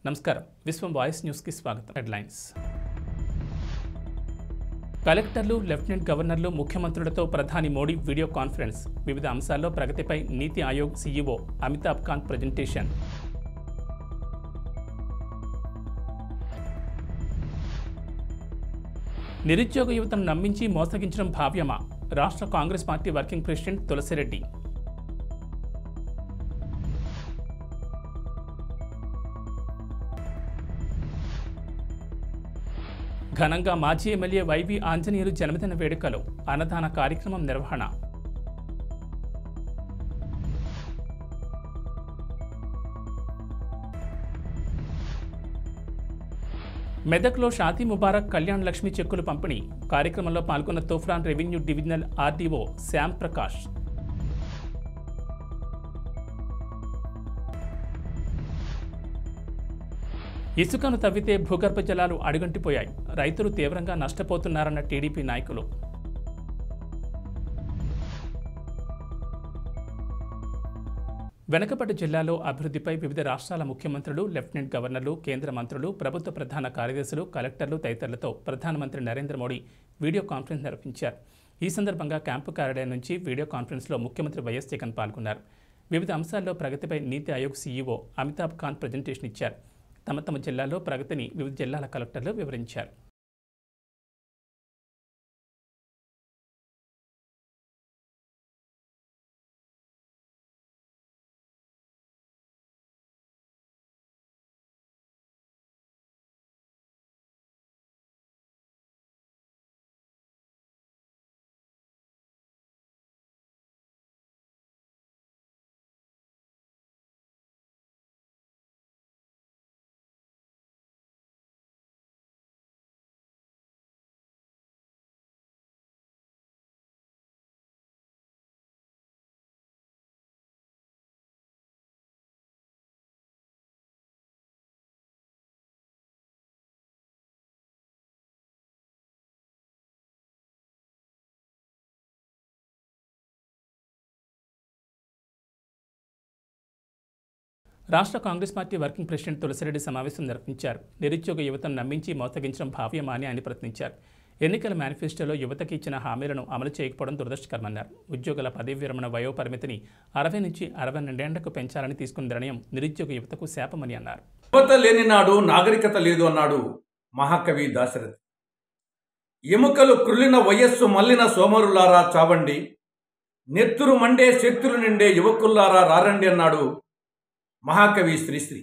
నమస్కారం విశ్వం వాయిస్ న్యూస్కి స్వాగతం హెడ్లైన్స్ కలెక్టర్లు లెఫ్టినెంట్ గవర్నర్లు ముఖ్యమంత్రులతో ప్రధాని మోడీ వీడియో కాన్ఫరెన్స్ వివిధ అంశాల్లో ప్రగతిపై నీతి ఆయోగ్ సీఈఓ అమితాబ్ కాంత్ ప్రజెంటేషన్ నిరుద్యోగ యువతను నమ్మించి మోసగించడం భావ్యమా రాష్ట్ర Congress party working president Tulasi Reddy ఘనంగా మాజీ ఎమ్మెల్యే వైవి ఆంజనేయులు జన్మదిన వేడుకలు అన్నదాన కార్యక్రమం నిర్వహణ మెదక్లో షాదీ ముబారక్ కళ్యాణ్ లక్ష్మి చెక్కులు పంపిణీ కార్యక్రమంలో పాల్గొన్న Toopran revenue divisional RDO Shyam Prakash ఇసుకను తవ్వితే భూగర్భ జలాలు అడుగంటిపోయాయి రైతులు తీవ్రంగా నష్టపోతున్నారన్న టీడీపీ నాయకులు వెనకబడ్డ జిల్లాలో అభివృద్ధిపై వివిధ రాష్ట్రాల ముఖ్యమంత్రులు లెఫ్టినెంట్ గవర్నర్లు కేంద్ర మంత్రులు ప్రభుత్వ ప్రధాన కార్యదర్శులు కలెక్టర్లు తదితరులతో ప్రధానమంత్రి నరేంద్ర మోడీ వీడియో కాన్ఫరెన్స్ నిర్వహించారు ఈ సందర్భంగా క్యాంపు కార్యాలయం నుంచి వీడియో కాన్ఫరెన్స్లో ముఖ్యమంత్రి వైఎస్ జగన్ పాల్గొన్నారు వివిధ అంశాల్లో ప్రగతిపై నీతి ఆయోగ్ సీఈఓ అమితాబ్ కాంత్ ప్రజెంటేషన్ ఇచ్చారు తమ తమ జిల్లాలో ప్రగతిని వివిధ జిల్లాల కలెక్టర్లు వివరించారు రాష్ట్ర Congress party working president Tulasi Reddy సమావేశం నిర్వహించారు నిరుద్యోగ యువతను నమ్మించి మోసగించడం భావ్యమా అని ఆయన ప్రశ్నించారు ఎన్నికల మేనిఫెస్టోలో యువతకి ఇచ్చిన హామీలను అమలు చేయకపోవడం దురదృష్టకరమన్నారు ఉద్యోగుల పదవి విరమణ వయో పరిమితిని అరవై నుంచి అరవై రెండేళ్లకు పెంచాలని తీసుకున్న నిర్ణయం నిరుద్యోగ యువతకు శాపమని అన్నారు యువత లేని నాడు నాగరికత లేదు అన్నాడు మహాకవి దాశరథి ఎముకలు కృలిన వయస్సు మల్లిన సోమరులారా చావండి నెత్తురు మండే శక్తులు నిండే యువకుల్లారా రారండి అన్నాడు మహాకవి శ్రీశ్రీ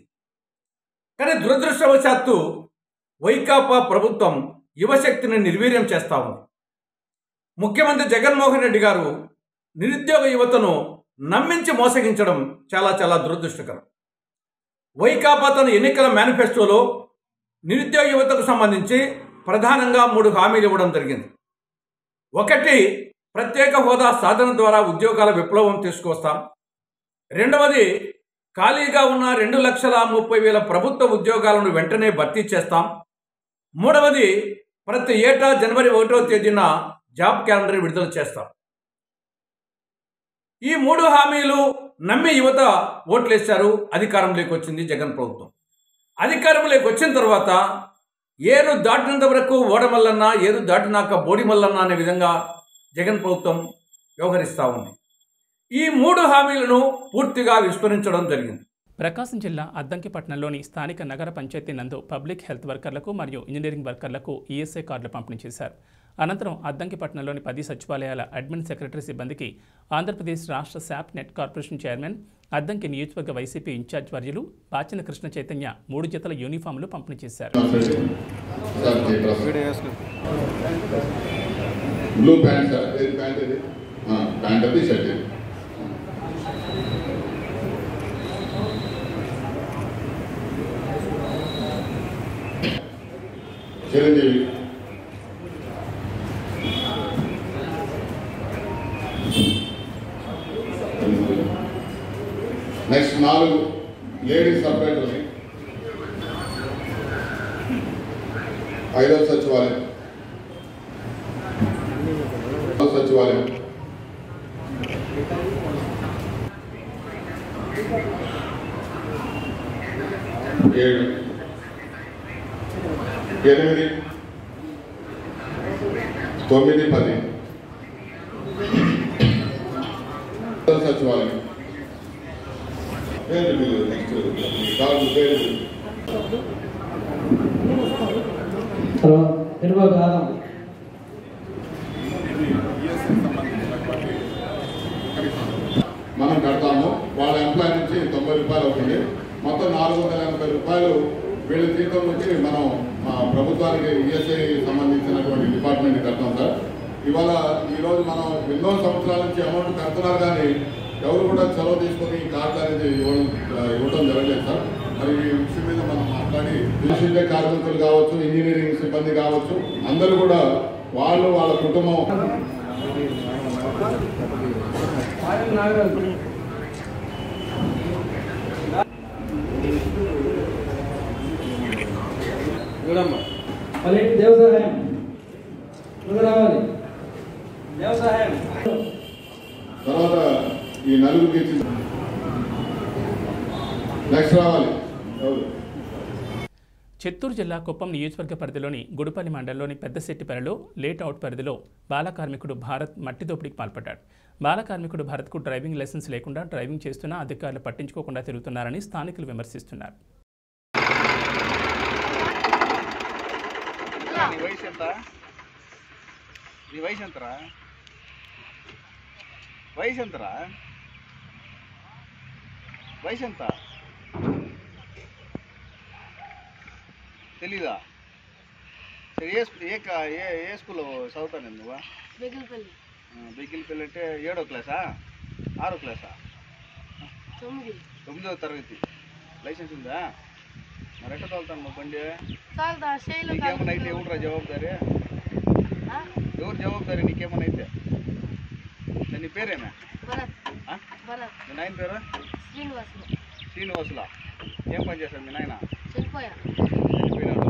కానీ దురదృష్టవశాత్తు వైకాపా ప్రభుత్వం యువశక్తిని నిర్వీర్యం చేస్తా ఉంది ముఖ్యమంత్రి జగన్మోహన్ రెడ్డి గారు నిరుద్యోగ యువతను నమ్మించి మోసగించడం చాలా చాలా దురదృష్టకరం వైకాపా తన ఎన్నికల మేనిఫెస్టోలో నిరుద్యోగ యువతకు సంబంధించి ప్రధానంగా మూడు హామీలు ఇవ్వడం జరిగింది ఒకటి ప్రత్యేక హోదా సాధన ద్వారా ఉద్యోగాల విప్లవం తీసుకొస్తాం రెండవది ఖాళీగా ఉన్న రెండు లక్షల ముప్పై వేల ప్రభుత్వ ఉద్యోగాలను వెంటనే భర్తీ చేస్తాం మూడవది ప్రతి ఏటా జనవరి ఒకటో తేదీన జాబ్ క్యాలెండర్ విడుదల చేస్తాం ఈ మూడు హామీలు నమ్మి యువత ఓట్లేశారు అధికారంలోకి వచ్చింది జగన్ ప్రభుత్వం అధికారంలోకి వచ్చిన తర్వాత ఏరు దాటినంత వరకు ఓడమల్లన్న ఏరు దాటినాక బోడిమల్లన్న అనే విధంగా జగన్ ప్రభుత్వం వ్యవహరిస్తూ ఉంది ఈ మూడు హామీలను పూర్తిగా విస్మరించడం జరిగింది ప్రకాశం జిల్లా అద్దంకిపట్నంలోని స్థానిక నగర పంచాయతీ నందు పబ్లిక్ హెల్త్ వర్కర్లకు మరియు ఇంజనీరింగ్ వర్కర్లకు ఈఎస్ఐ కార్డులు పంపిణీ చేశారు అనంతరం అద్దంకిపట్నంలోని పది సచివాలయాల అడ్మిన్ సెక్రటరీ సిబ్బందికి ఆంధ్రప్రదేశ్ రాష్ట్ర శాప్ నెట్ కార్పొరేషన్ చైర్మన్ అద్దంకి నియోజకవర్గ వైసీపీ ఇన్ఛార్జ్ వర్యులు బాచిన కృష్ణ చైతన్య మూడు జతల యూనిఫామ్లు పంపిణీ చేశారు బ్లూ ప్యాంట్ సార్ ఏది ప్యాంట్ ఇది ఆ, ప్యాంట్ అది షర్ట్ ఇది చిరంజీవి నెక్స్ట్ నాలుగు లేడీస్ సపరేట్ ఐదవ సచివాలయం ఐదవ సచివాలయం ఏడు ఎనిమిది తొమ్మిది పది సచివాలయం పేరు బిల్లు నెక్స్ట్ కార్డు పేరు బిల్లు తర్వాత తిరుపతి ఆదాం మనం కడతాము వాళ్ళ ఎంప్లాయ్ నుంచి తొంభై రూపాయలు అవుతుంది మొత్తం నాలుగు వందల ఎనభై రూపాయలు వీళ్ళ జీతం నుంచి మనం మా ప్రభుత్వానికి ఈఎస్ఐ సంబంధించినటువంటి డిపార్ట్మెంట్ కడతాం సార్ ఇవాళ ఈరోజు మనం ఎన్నో సంవత్సరాల నుంచి అమౌంట్ కడుతున్నారు కానీ ఎవరు కూడా సెలవు తీసుకొని ఈ కార్డు అనేది ఇవ్వడం ఇవ్వడం జరగలేదు సార్ మరి ఈ విషయం మీద మనం మాట్లాడి విద్యుత్ కార్మికులు కావచ్చు ఇంజనీరింగ్ సిబ్బంది కావచ్చు అందరూ కూడా వాళ్ళు వాళ్ళ కుటుంబం మళ్ళీ దేవసహాయం ముందు రావాలి దేవసహాయం తర్వాత ఈ నలుగురు తీర్చి నెక్స్ట్ రావాలి ఎవరు చిత్తూరు జిల్లా కుప్పం నియోజకవర్గ పరిధిలోని గుడిపల్లి మండలంలోని పెద్దశెట్టిపల్లిలో లేట్ అవుట్ పరిధిలో బాల కార్మికుడు భారత్ మట్టి దోపిడీకి పాల్పడ్డాడు బాల కార్మికుడు భారత్కు డ్రైవింగ్ లైసెన్స్ లేకుండా డ్రైవింగ్ చేస్తున్నా అధికారులు పట్టించుకోకుండా తిరుగుతున్నారని స్థానికులు విమర్శిస్తున్నారు నీ వయసు ఎంత నీ వయసు ఎంతరా వయసు ఎంతరా వయసు ఎంత తెలీదా సరే ఏ స్కూ- ఏ కా- ఏ ఏ స్కూల్లో చదువుతాను నేను నువ్వు బెగిల్పల్లి బిగిలిపల్లి అంటే ఏడో క్లాసా ఆరో క్లాసా తొమ్మిది తొమ్మిదో తరగతి లైసెన్స్ ఉందా మరి ఎట్లా తోలుతాను నువ్వు బండి చాలు శైలు నీకేమన్నా అయితే ఎవరురా జవాబుదారి ఎవరు జవాబుదారి నీకేమన్నా అయితే నీ పేరేనా భరత్ ఆ? భరత్ మీ నాయన పేరు శ్రీనివాసులు శ్రీనివాసులా ఏం పని చేస్తాడు మీ నాయన చనిపోయా చనిపోయినాడు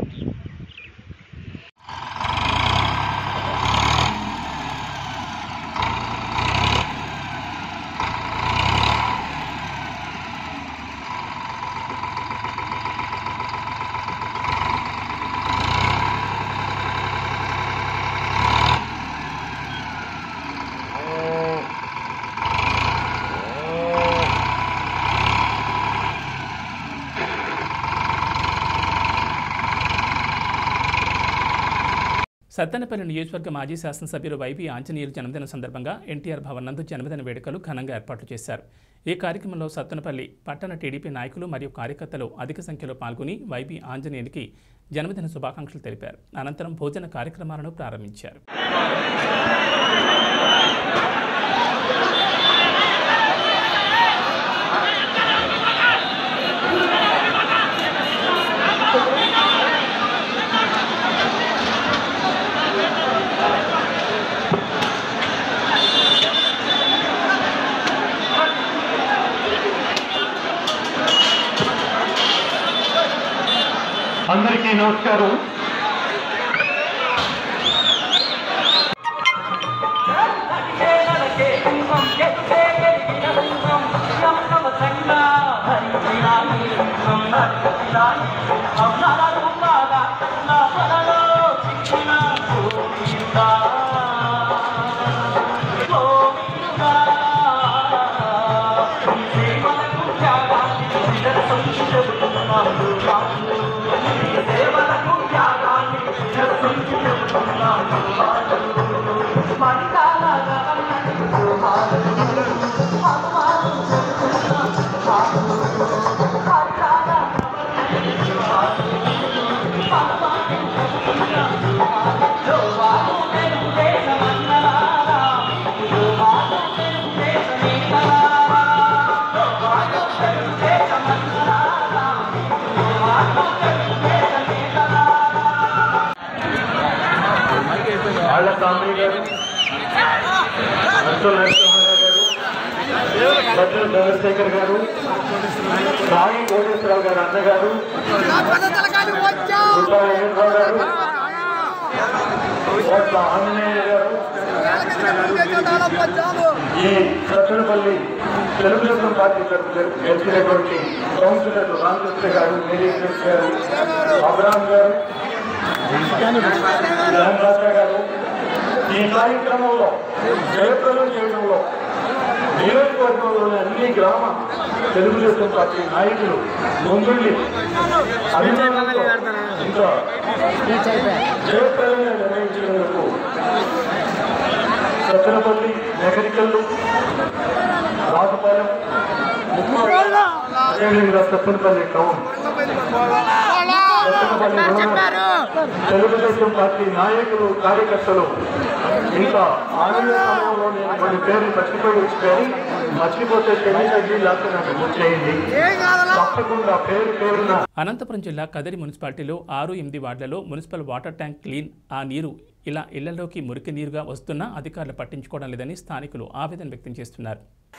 సత్తెనపల్లి నియోజకవర్గ మాజీ శాసనసభ్యులు వైవి ఆంజనేయులు జన్మదిన సందర్భంగా ఎన్టీఆర్ భవన్ నందు జన్మదిన వేడుకలు ఘనంగా ఏర్పాట్లు చేశారు ఈ కార్యక్రమంలో సత్తెనపల్లి పట్టణ టీడీపీ నాయకులు మరియు కార్యకర్తలు అధిక సంఖ్యలో పాల్గొని వైవి ఆంజనేయునికి జన్మదిన శుభాకాంక్షలు తెలిపారు అనంతరం భోజన కార్యక్రమాలను ప్రారంభించారు అందరికీ నమస్కారం ఆళ్ళ కాంబయ్య గారు అంతో నరసింహారావు గారు భద్ర చంద్రశేఖర్ గారు సాయి కోటేశ్వరరావు గారు అన్నగారు రూపా వెంకటరావు గారు కోట్ల ఆంజనేయ గారు ఈ సత్తెనపల్లి తెలుగుదేశం పార్టీ తరఫున గెలిచినటువంటి కౌన్సిలర్ రామకృష్ణ గారు మేరీ గారు అబ్రాహం గారు జగన్ భాస్కర్ గారు ఈ కార్యక్రమంలో జయప్రదం చేయడంలో నియోజకవర్గంలోని అన్ని గ్రామ తెలుగుదేశం పార్టీ నాయకులు ముందుండి అభిమానులతో ఇంకా జయప్రదంగా నిర్వహించినందుకు సత్తెనపల్లి నగరికల్లు రాజపాలెం ముఖ్యంగా అదేవిధంగా Sattenapalli town Sattenapalli rural Telugu Desam party నాయకులు కార్యకర్తలు ఇంకా ఆనంద సమయంలో నేను కొన్ని పేర్లు మర్చిపోయి వచ్చాయి మర్చిపోతే తెలియదండి లేకపోతే నాకు గుర్తు చేయండి తప్పకుండా పేరు పేరున అనంతపురం జిల్లా కదిరి మున్సిపాలిటీలో ఆరు ఎనిమిది వార్డులలో మున్సిపల్ వాటర్ ట్యాంక్ క్లీన్ ఆ నీరు ఇలా ఇళ్లలోకి మురికి నీరుగా వస్తున్నా అధికారులు పట్టించుకోవడం లేదని స్థానికులు ఆవేదన వ్యక్తం చేస్తున్నారు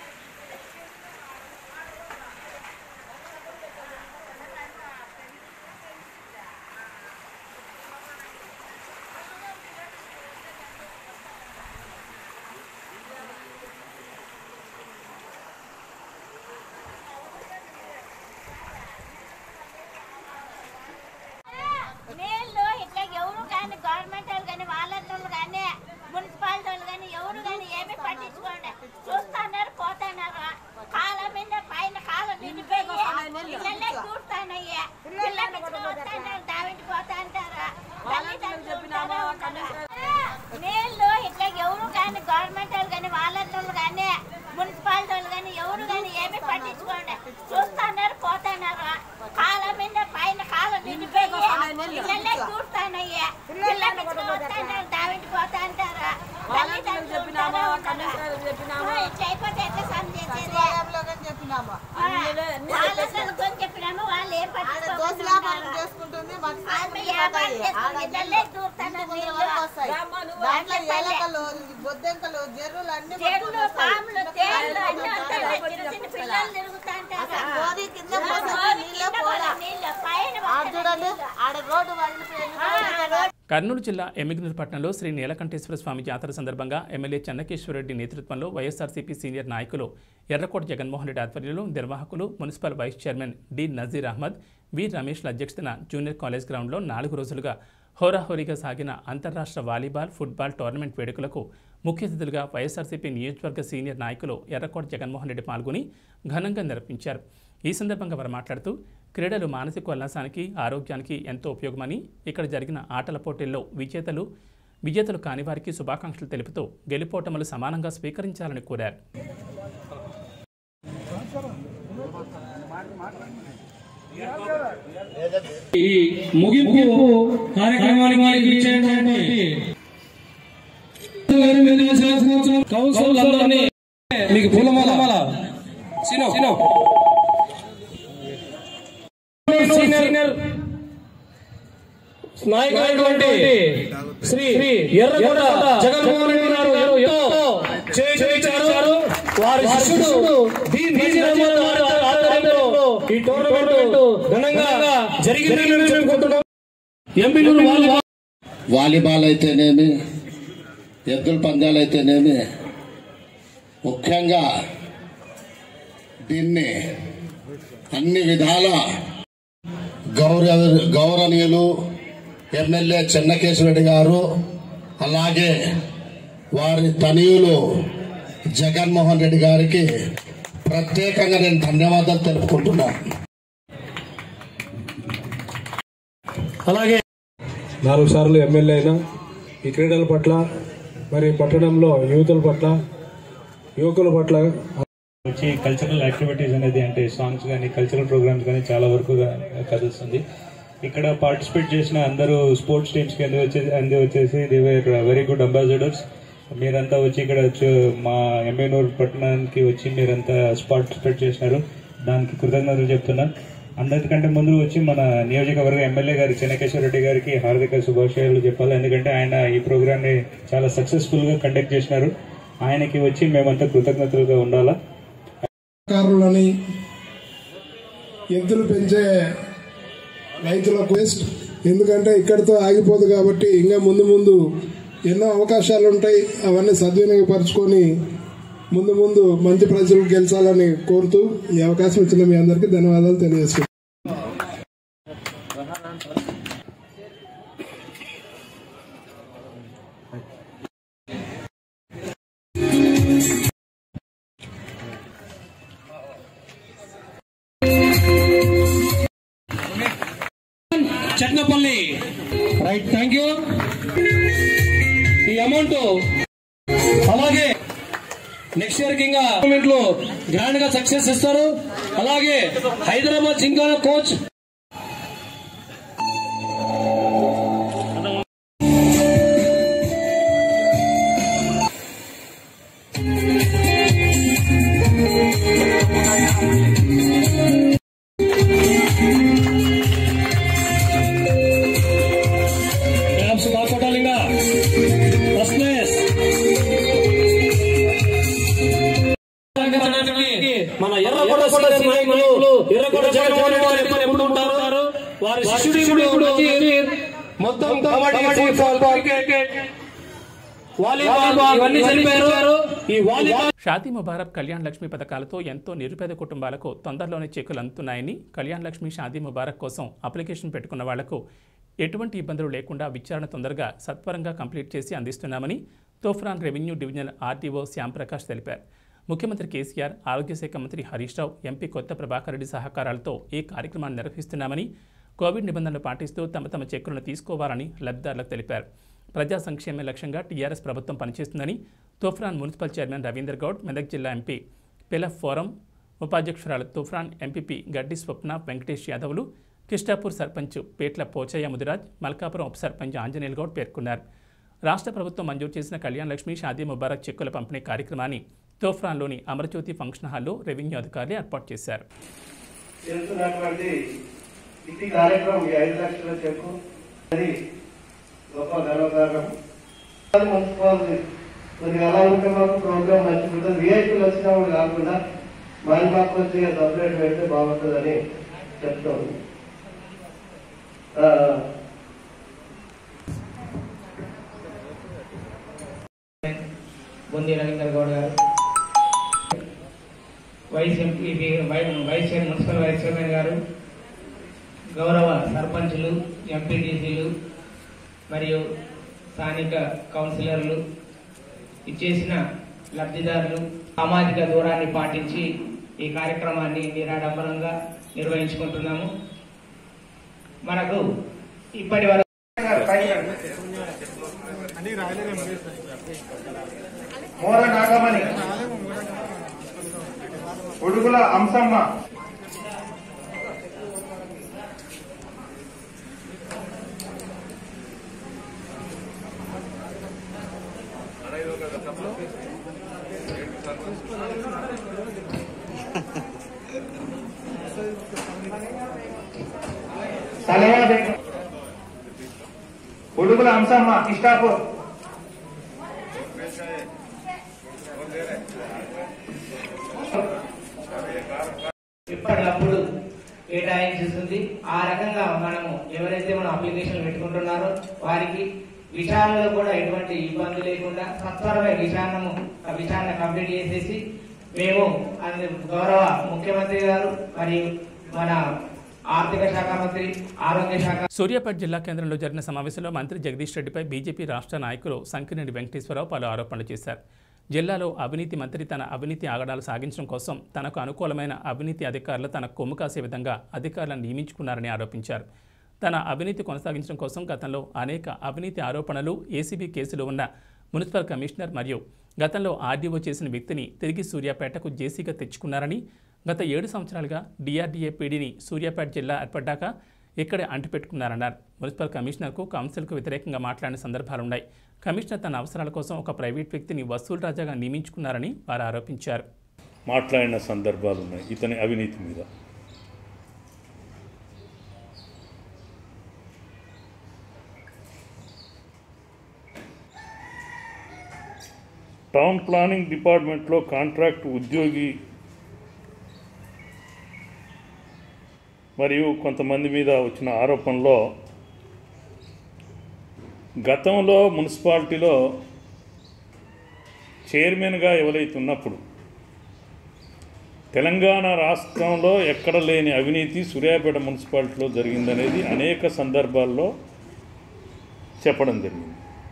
నీళ్ళు ఇట్లా ఎవరు కానీ గవర్నమెంట్ వాళ్ళు కానీ వాళ్ళంటోళ్ళు కానీ మున్సిపాలిటీ వాళ్ళు కానీ ఎవరు కానీ ఏమీ పట్టించుకోండి చూస్తున్నారు పోతున్నారు కాలం మీద పైన కాలం నిండిపోయి ఇళ్ళనే చూస్తానయ్యా పిల్లలు వస్తున్నారు దావింటి పోతా అంటారు తల్లిదండ్రులు ఉంటారా ఉండరా? నీళ్ళు ఇట్లా ఎవరు కానీ గవర్నమెంట్ వాళ్ళు కానీ వాళ్ళంటోళ్ళు కానీ మున్సిపాలిటీ వాళ్ళు కానీ ఎవరు కానీ ఏమీ పట్టించుకోండి చూస్తున్నారు పోతున్నారు కాలం మీద పైన కాలం నిండిపోయి ఇళ్ళనే చూస్తానయ్యా పిల్లలు వస్తున్నారు దావింటి పోతా అంటారు తల్లిదండ్రులు ఉంటారా ఉండరా? ఆ, ఇట్లా అయిపోతే ఎట్లా సమ్ చేసేది ఆ, వాళ్ళందరూ కొని చెప్పినాము వాళ్ళు ఏం పట్టించుకోకుండా చేసుకుంటుంది ఆమె వ్యాపారం చేసుకుని ఇళ్ళనే చూస్తున్నారు నీళ్ళు. దాంట్లో ఎలకలు బొద్దెంకలు జర్రులు అన్ని చెట్లు పాములు తేళ్ళు అన్నీ వస్తాయి చిన్న చిన్న పిల్లలు తిరుగుతుంటారు గోరి కింద పోతే గోరి నీళ్ళే కింద పోలా. పడే నీళ్ళు పైన ఆడ పడే చూడండి నీళ్ళు. ఆడ రోడ్డు వదిలిపోయింది కర్నూలు జిల్లా ఎమ్మిగ్నూరు పట్టణంలో శ్రీ నీలకంఠేశ్వర స్వామి జాతర సందర్భంగా ఎమ్మెల్యే చెన్నకేశ్వరరెడ్డి నేతృత్వంలో వైఎస్ఆర్సీపీ సీనియర్ నాయకులు ఎర్రకోట జగన్మోహన్ రెడ్డి ఆధ్వర్యంలో నిర్వాహకులు municipal vice chairman D Nazeer Ahmed V రమేష్ల అధ్యక్షతన జూనియర్ కాలేజ్ గ్రౌండ్లో నాలుగు రోజులుగా హోరాహోరీగా సాగిన అంతర్రాష్ట్ర వాలీబాల్ ఫుట్బాల్ టోర్నమెంట్ వేడుకలకు ముఖ్య అతిథులుగా వైఎస్ఆర్సీపీ నియోజకవర్గ సీనియర్ నాయకులు ఎర్రకోట జగన్మోహన్ రెడ్డి పాల్గొని ఘనంగా నిర్వహించారు ఈ సందర్భంగా వారు మాట్లాడుతూ క్రీడలు మానసిక ఉల్లాసానికి ఆరోగ్యానికి ఎంతో ఉపయోగమని ఇక్కడ జరిగిన ఆటల పోటీల్లో విజేతలు విజేతలు కాని వారికి శుభాకాంక్షలు తెలుపుతూ గెలుపోటములు సమానంగా స్వీకరించాలని కోరారు ఈ ముగింపు కార్యక్రమానికి ఇచ్చేటువంటి కౌన్సిల్ అందరినీ మీకు పూలమాల సినో సినో సీనియర్ నాయకుడైనటువంటి శ్రీ ఎర్రగొండ జగన్మోహన్ రెడ్డి గారు ఎంతో చేయించారు వారి శిష్యుడు డి నజీరహ్మద్ గారి ఆధ్వర్యంలో ఈ టోర్నమెంట్ ఘనంగా జరిగిందని మేము చెప్పుకుంటున్నాం ఎంపీలు వాళ్ళు వాలీబాల్ అయితేనేమి ఎద్దుల పందాలు అయితేనేమి ముఖ్యంగా దీన్ని అన్ని విధాల గౌరవ గౌరవనీయులు ఎమ్మెల్యే చెన్నకేశ్వరరెడ్డి గారు అలాగే వారి తనయులు జగన్మోహన్ రెడ్డి గారికి ప్రత్యేకంగా నేను ధన్యవాదాలు తెలుపుకుంటున్నాను అలాగే నాలుగు సార్లు ఎమ్మెల్యే అయినా ఈ క్రీడల పట్ల మరి పట్టణంలో యువతుల పట్ల యువకుల పట్ల వచ్చి కల్చరల్ యాక్టివిటీస్ అనేది అంటే సాంగ్స్ కానీ కల్చరల్ ప్రోగ్రామ్స్ కానీ చాలా వరకు కలుస్తుంది ఇక్కడ పార్టిసిపేట్ చేసిన అందరూ స్పోర్ట్స్ టీమ్స్ కి అంది వచ్చేసి అంది వచ్చేసి they were very good ambassadors మీరంతా వచ్చి ఇక్కడ వచ్చి మా ఎంఏనూరు పట్టణానికి వచ్చి మీరంతా పార్టిసిపేట్ చేసినారు దానికి కృతజ్ఞతలు చెప్తున్నా అందరికంటే ముందు వచ్చి మన నియోజకవర్గ ఎమ్మెల్యే గారి చెన్నకేశ్వర రెడ్డి గారికి హార్దిక శుభాశయాలు చెప్పాలి ఎందుకంటే ఆయన ఈ ప్రోగ్రామ్ ని చాలా సక్సెస్ఫుల్ గా కండక్ట్ చేసినారు ఆయనకి వచ్చి మేమంతా కృతజ్ఞతలుగా ఉండాలా కారులని ఎద్దులు పెంచే రైతులకు వేస్ట్ ఎందుకంటే ఇక్కడితో ఆగిపోదు కాబట్టి ఇంకా ముందు ముందు ఎన్నో అవకాశాలు ఉంటాయి అవన్నీ సద్వినియోగపరచుకొని ముందు ముందు మంచి ప్రజలు గెలిచాలని కోరుతూ ఈ అవకాశం ఇచ్చిన మీ అందరికీ ధన్యవాదాలు తెలియజేస్తున్నాను చట్నపల్లి రైట్ థ్యాంక్ యూ ఈ అమౌంట్ అలాగే నెక్స్ట్ ఇయర్ కి ఇంకా గవర్నమెంట్ లో గ్రాండ్ గా సక్సెస్ ఇస్తారు అలాగే హైదరాబాద్ జింకానా కోచ్ క్యాప్స్ బాగా కొట్టాలి ఇంకా ఫస్ట్నెస్ మన ఎర్రగొండ సీనియర్ నాయకులు ఎర్రగొండ జగన్మోహన్ రెడ్డి గారు ఎప్పుడు ఎప్పుడు ఉంటారు వారి శిష్యుడు ఇప్పుడు నజీర్ మొత్తం కబడ్డీ ఫుట్బాల్ క్రికెట్ వాలీబాల్ ఇవన్నీ చనిపోయారు ఈ వాలీబాల్ షాదీ ముబారక్ కళ్యాణ్ లక్ష్మి పథకాలతో ఎంతో నిరుపేద కుటుంబాలకు తొందరలోనే చెక్కులు అందుతున్నాయని కళ్యాణ్ లక్ష్మి షాదీ ముబారక్ కోసం అప్లికేషన్ పెట్టుకున్న వాళ్లకు ఎటువంటి ఇబ్బందులు లేకుండా విచారణ తొందరగా సత్వరంగా కంప్లీట్ చేసి అందిస్తున్నామని Toopran revenue divisional RDO Shyamprakash తెలిపారు ముఖ్యమంత్రి కేసీఆర్ ఆరోగ్య శాఖ మంత్రి హరీష్ రావు ఎంపీ కొత్త ప్రభాకర్ రెడ్డి సహకారాలతో ఈ కార్యక్రమాన్ని నిర్వహిస్తున్నామని కోవిడ్ నిబంధనలు పాటిస్తూ తమ తమ చెక్కులను తీసుకోవాలని లబ్ధిదారులకు తెలిపారు ప్రజా సంక్షేమ లక్ష్యంగా టీఆర్ఎస్ ప్రభుత్వం పనిచేస్తుందని తోఫ్రాన్ మున్సిపల్ చైర్మన్ రవీందర్ గౌడ్ మెదక్ జిల్లా ఎంపీ పిలఫ్ ఫోరం ఉపాధ్యక్షురాలు తుఫ్రాన్ ఎంపీపీ గడ్డి స్వప్న వెంకటేష్ యాదవ్లు కిష్టాపూర్ సర్పంచ్ పేట్ల పోచయ్య ముదిరాజ్ మల్కాపురం ఉప సర్పంచ్ ఆంజనేయులు గౌడ్ పేర్కొన్నారు రాష్ట్ర ప్రభుత్వం మంజూరు చేసిన కళ్యాణ్ లక్ష్మి షాదీ ముబారక్ చెక్కుల పంపిణీ కార్యక్రమాన్ని తోఫ్రాన్లోని అమరజ్యోతి ఫంక్షన్ హాల్లో రెవెన్యూ అధికారులు ఏర్పాటు చేశారు చేస్తున్నటువంటి ఇది కార్యక్రమం ఈ ఐదు లక్షల చెక్కు అది గొప్ప గర్వకారణం మున్సిపాలిటీ కొద్దిగా అలా ఉంటే మాకు ప్రోగ్రామ్ మంచిగా ఉంటుంది విఐపీలు వచ్చినప్పుడు కాకుండా మన మాకు వచ్చి సపరేట్ పెడితే బాగుంటుందని చెప్తాను ఆ, బొంది రవీందర్ గౌడ్ గారు vice MP vice chair municipal vice chairman గారు గౌరవ సర్పంచులు ఎంపీటీసీలు మరియు స్థానిక కౌన్సిలర్లు ఇచ్చేసిన లబ్ధిదారులు సామాజిక దూరాన్ని పాటించి ఈ కార్యక్రమాన్ని నిరాడంబరంగా నిర్వహించుకుంటున్నాము మనకు ఇప్పటి వరకు మోర నాగమణి ఉడుగుల అంశమ్మ సలహా ఉడుగుల అంశమ్మ ఇష్టాపూర్ ఇప్పటికప్పుడు కేటాయించేస్తుంది ఆ రకంగా మనము ఎవరైతే మనం అప్లికేషన్ పెట్టుకుంటున్నారో వారికి విచారణలో కూడా ఎటువంటి ఇబ్బంది లేకుండా సత్వరమే విచారణము ఆ విచారణ కంప్లీట్ చేసేసి మేము అందు గౌరవ ముఖ్యమంత్రి గారు మరియు మన ఆర్థిక శాఖ మంత్రి ఆరోగ్య శాఖ సూర్యాపేట జిల్లా కేంద్రంలో జరిగిన సమావేశంలో మంత్రి జగదీష్ రెడ్డిపై బీజేపీ రాష్ట్ర నాయకులు సంకినేని వెంకటేశ్వరరావు పలు ఆరోపణలు చేశారు జిల్లాలో అవినీతి మంత్రి తన అవినీతి ఆగడాలు సాగించడం కోసం తనకు అనుకూలమైన అవినీతి అధికారులు తన కొమ్ము కాసే విధంగా అధికారులను నియమించుకున్నారని ఆరోపించారు తన అవినీతి కొనసాగించడం కోసం గతంలో అనేక అవినీతి ఆరోపణలు ఏసీబీ కేసులు ఉన్న మున్సిపల్ కమిషనర్ మరియు గతంలో ఆర్డీఓ చేసిన వ్యక్తిని తిరిగి సూర్యాపేటకు జేసీగా తెచ్చుకున్నారని గత ఏడు సంవత్సరాలుగా డిఆర్డీఏ పీడీని సూర్యాపేట జిల్లా ఏర్పడ్డాక ఇక్కడే అంటిపెట్టుకున్నారన్నారు మున్సిపల్ కమిషనర్కు కౌన్సిల్కు వ్యతిరేకంగా మాట్లాడిన సందర్భాలున్నాయి కమిషనర్ తన అవసరాల కోసం ఒక ప్రైవేట్ వ్యక్తిని వసూలు రాజాగా నియమించుకున్నారని వారు ఆరోపించారు మాట్లాడిన సందర్భాలు ఉన్నాయి ఇతని అవినీతి మీద టౌన్ ప్లానింగ్ డిపార్ట్మెంట్లో కాంట్రాక్ట్ ఉద్యోగి మరియు కొంతమంది మీద వచ్చిన ఆరోపణలో గతంలో మున్సిపాలిటీలో చైర్మన్గా ఎవరైతే ఉన్నప్పుడు తెలంగాణ రాష్ట్రంలో ఎక్కడ లేని అవినీతి సూర్యాపేట మున్సిపాలిటీలో జరిగిందనేది అనేక సందర్భాల్లో చెప్పడం జరిగింది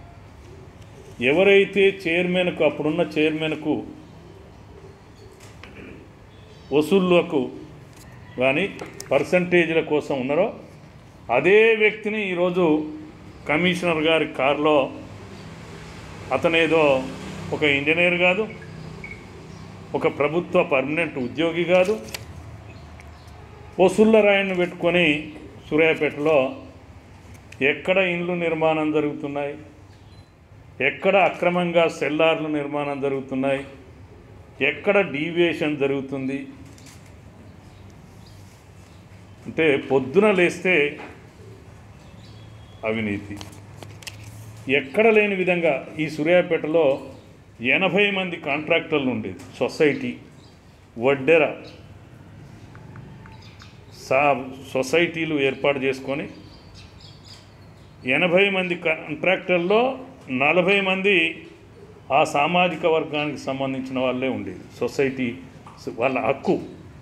ఎవరైతే చైర్మన్కు అప్పుడున్న చైర్మన్కు వసూళ్ళకు కానీ పర్సంటేజ్ల కోసం ఉన్నారో అదే వ్యక్తిని ఈరోజు కమిషనర్ గారి కారులో అతనేదో ఒక ఇంజనీర్ కాదు ఒక ప్రభుత్వ పర్మనెంట్ ఉద్యోగి కాదు వసూళ్ళ రాయిని పెట్టుకొని సూర్యాపేటలో ఎక్కడ ఇండ్లు నిర్మాణం జరుగుతున్నాయి ఎక్కడ అక్రమంగా సెల్లార్లు నిర్మాణం జరుగుతున్నాయి ఎక్కడ డీవియేషన్ జరుగుతుంది అంటే పొద్దున లేస్తే అవినీతి ఎక్కడ లేని విధంగా ఈ సూర్యాపేటలో ఎనభై మంది కాంట్రాక్టర్లు ఉండేది సొసైటీ వడ్డెర సా సొసైటీలు ఏర్పాటు చేసుకొని ఎనభై మంది కాంట్రాక్టర్లో నలభై మంది ఆ సామాజిక వర్గానికి సంబంధించిన వాళ్ళే ఉండేది సొసైటీ వాళ్ళ హక్కు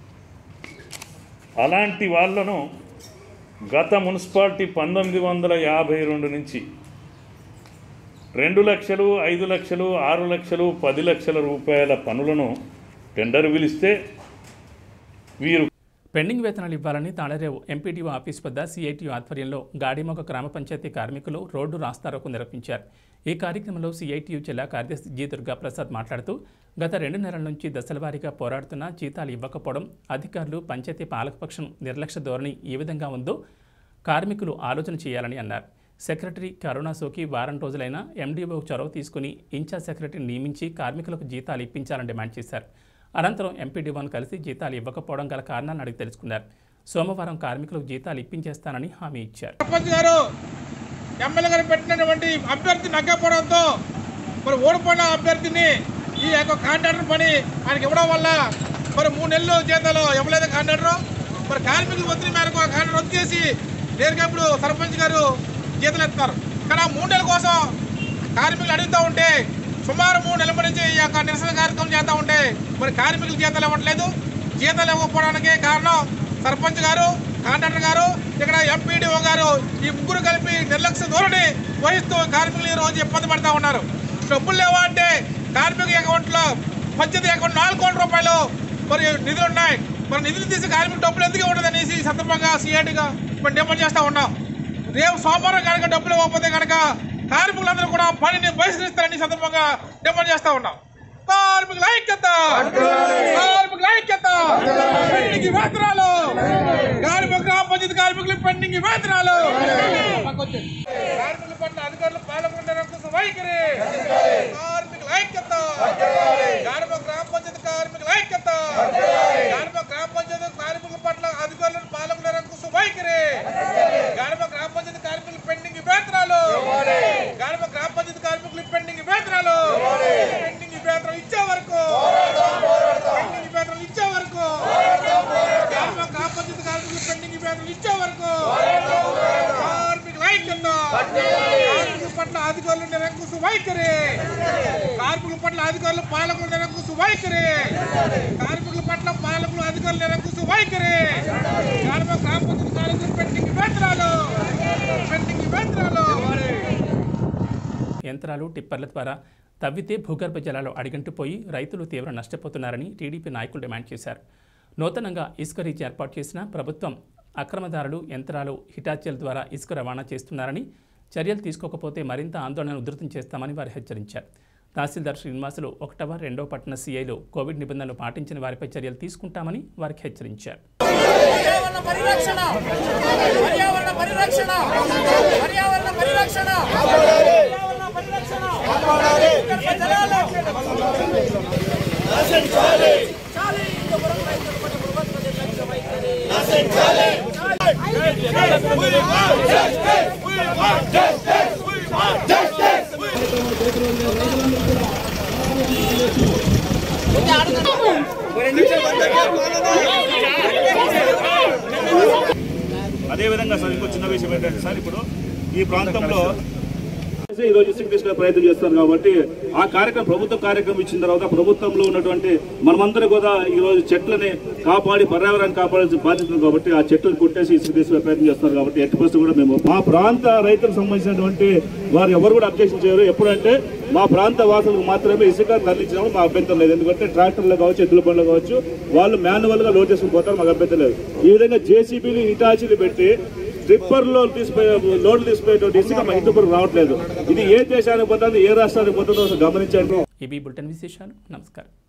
అలాంటి వాళ్ళను గత మున్సిపాలిటీ పంతొమ్మిది వందల యాభై రెండు నుంచి రెండు లక్షలు ఐదు లక్షలు ఆరు లక్షలు పది లక్షల రూపాయల పనులను టెండర్ పిలిస్తే వీరు పెండింగ్ వేతనాలు ఇవ్వాలని తాళరేవు ఎంపీటీఓ ఆఫీస్ వద్ద సిఐటియు ఆధ్వర్యంలో గాడిమొగ గ్రామ పంచాయతీ కార్మికులు రోడ్డు రాస్తారోకు నిర్వహించారు ఈ కార్యక్రమంలో సిఐటియు జిల్లా కార్యదర్శి జి దుర్గా ప్రసాద్ మాట్లాడుతూ గత రెండు నెలల నుంచి దశలవారీగా పోరాడుతున్న జీతాలు ఇవ్వకపోవడం అధికారులు పంచాయతీ పాలకపక్షం నిర్లక్ష్య ధోరణి ఏ విధంగా ఉందో కార్మికులు ఆలోచన చేయాలని అన్నారు సెక్రటరీ కరోనా సోకి వారం రోజులైనా ఎండీఓ చొరవ తీసుకుని ఇన్ఛార్జ్ సెక్రటరీని నియమించి కార్మికులకు జీతాలు ఇప్పించాలని డిమాండ్ చేశారు అనంతరం ఎంపీడీఓను కలిసి జీతాలు ఇవ్వకపోవడం గల కారణాలను అడిగి తెలుసుకున్నారు సోమవారం కార్మికులకు జీతాలు ఇప్పించేస్తానని హామీ ఇచ్చారు సర్పంచ్ గారు ఎమ్మెల్యే గారు పెట్టినటువంటి అభ్యర్థి నగ్గపోవడంతో మరి ఓడిపోయిన అభ్యర్థిని ఈ యొక్క కాంట్రాక్టర్ పని ఆయనకి ఇవ్వడం వల్ల మరి మూడు నెలలు జీతాలు ఇవ్వలేదు కాంట్రాక్టర్ మరి కార్మికుల ఒత్తిడి మేరకు ఆ కాంట్రాక్టర్ రద్దు చేసి నేరుగా ఇప్పుడు సర్పంచ్ గారు జీతాలు ఇస్తారు కానీ ఆ మూడు నెలల కోసం కార్మికులు అడుగుతూ ఉంటే సుమారు మూడు నెలల నుంచి ఈ యొక్క నిరసన కార్యక్రమం చేస్తూ ఉంటే మరి కార్మికులు జీతాలు ఇవ్వట్లేదు జీతాలు ఇవ్వకపోవడానికి కారణం సర్పంచ్ గారు కాంట్రాక్టర్ గారు ఇక్కడ ఎంపీడీఓ గారు ఈ ముగ్గురు కలిపి నిర్లక్ష్య ధోరణి వహిస్తూ కార్మికులు ఈ రోజు ఇబ్బంది పడతా ఉన్నారు డబ్బులు లేవా అంటే కార్మిక అకౌంట్లో పంచాయతీ అకౌంట్ నాలుగు కోట్ల రూపాయలు మరి నిధులు ఉన్నాయి మరి నిధులు తీసి కార్మికులు డబ్బులు ఎందుకు ఉండదు అనేసి ఈ సందర్భంగా సీఐటీగా మేము డిమాండ్ చేస్తూ ఉన్నాం రేపు సోమవారం కనుక డబ్బులు ఇవ్వకపోతే కనుక కార్మికులందరూ కూడా పనిని బహిష్కరిస్తారని ఈ సందర్భంగా డిమాండ్ చేస్తూ ఉన్నాం కార్మికుల ఐక్యత కార్మికుల ఐక్యత పెండింగ్ వేతనాలు కార్మిక గ్రామ పంచాయతీ కార్మికులు పెండింగ్ వేతనాలు కార్మికుల పట్ల అధికారులు పాల్గొనడం కోసం వైఖరి కార్మికుల ఐక్యత కార్మిక గ్రామ పంచాయతీ కార్మికుల ఐక్యత కార్మిక గ్రామ పంచాయతీ కార్మికుల పట్ల అధికారులను పాల్గొనడం కోసం వైఖరి కార్మిక గ్రామ పంచాయతీ కార్మికులు పెండింగ్ వేతనాలు కార్మిక గ్రామ పంచాయతీ కార్మికులు పెండింగ్ వేతనాలు పెండింగ్ వేతనం ఇచ్చే వరకు పెండింగ్ వేతనం ఇచ్చే వరకు కార్మిక గ్రామ పంచాయతీ కార్మికులు పెండింగ్ వేతనం ఇచ్చే వరకు కార్మికుల ఐక్యత కార్మికుల పట్ల అధికారులు నిరంకుశ వైఖరి కార్మికుల పట్ల అధికారులు పాలకులు నిరంకుశ వైఖరి కార్మికుల పట్ల పాలకులు అధికారులు నిరంకుశ వైఖరి కార్మిక గ్రామ పంచాయతీ కార్మికులు పెండింగ్ వేతనాలు పెండింగ్ వేతనాలు యంత్రాలు టిప్పర్ల ద్వారా తవ్వితే భూగర్భ జలాలు అడిగంటిపోయి రైతులు తీవ్ర నష్టపోతున్నారని టీడీపీ నాయకులు డిమాండ్ చేశారు నూతనంగా ఇసుక రీచ్ ఏర్పాటు చేసిన ప్రభుత్వం అక్రమదారులు యంత్రాలు హిటాచీల ద్వారా ఇసుక రవాణా చేస్తున్నారని చర్యలు తీసుకోకపోతే మరింత ఆందోళన ఉధృతం చేస్తామని వారు హెచ్చరించారు తహసీల్దార్ శ్రీనివాసులు ఒకటవ రెండవ పట్టణ సీఐలు కోవిడ్ నిబంధనలు పాటించిన వారిపై చర్యలు తీసుకుంటామని వారికి హెచ్చరించారు పర్యావరణ పరిరక్షణ పర్యావరణ పరిరక్షణ పర్యావరణ పరిరక్షణ పర్యావరణ పరిరక్షణ భూగర్భ జలాలు నశించాలి చాలి ఇందువరం రైతుల పట్ల ప్రభుత్వ నిర్లక్ష్య వైఖరి నశించాలి We want justice! We want justice! We want justice! అదేవిధంగా సార్ ఇంకో చిన్న విషయం ఏంటంటే సార్ ఇప్పుడు ఈ ప్రాంతంలో ఈ రోజు ఇసుక తీసుకునే ప్రయత్నం చేస్తారు కాబట్టి ఆ కార్యక్రమం ప్రభుత్వ కార్యక్రమం ఇచ్చిన తర్వాత ప్రభుత్వంలో ఉన్నటువంటి మనమందరం కూడా ఈ రోజు చెట్లని కాపాడి పర్యావరణాన్ని కాపాడాల్సిన బాధ్యత ఉంది కాబట్టి ఆ చెట్లను కొట్టేసి ఇసుక తీసుకునే ప్రయత్నం చేస్తారు కాబట్టి ఎట్టి పరిస్థితి కూడా మేము మా ప్రాంత రైతులకు సంబంధించినటువంటి వారు ఎవరు కూడా అబ్జెక్షన్ చేయరు ఎప్పుడంటే మా ప్రాంత వాసులకు మాత్రమే ఇసుక తరలించినప్పుడు మా అభ్యంతరం లేదు ఎందుకంటే ట్రాక్టర్లు కావచ్చు ఎద్దుల బండ్లు కావచ్చు వాళ్ళు మాన్యువల్ గా లోడ్ చేసుకుని పోతారు మాకు అభ్యంతరం లేదు ఈ విధంగా జేసీబీలు ఇటాచీలు పెట్టి ట్రిప్పర్లో తీసిపోయే లోడ్లు తీసిపోయేటువంటి ఇసుక మా హిందూపురం రావట్లేదు ఇది ఏ దేశానికి పోతుంది ఏ రాష్ట్రానికి పోతుందో ఒకసారి గమనించండి ఇవి బులెటిన్ విశేషాలు నమస్కారం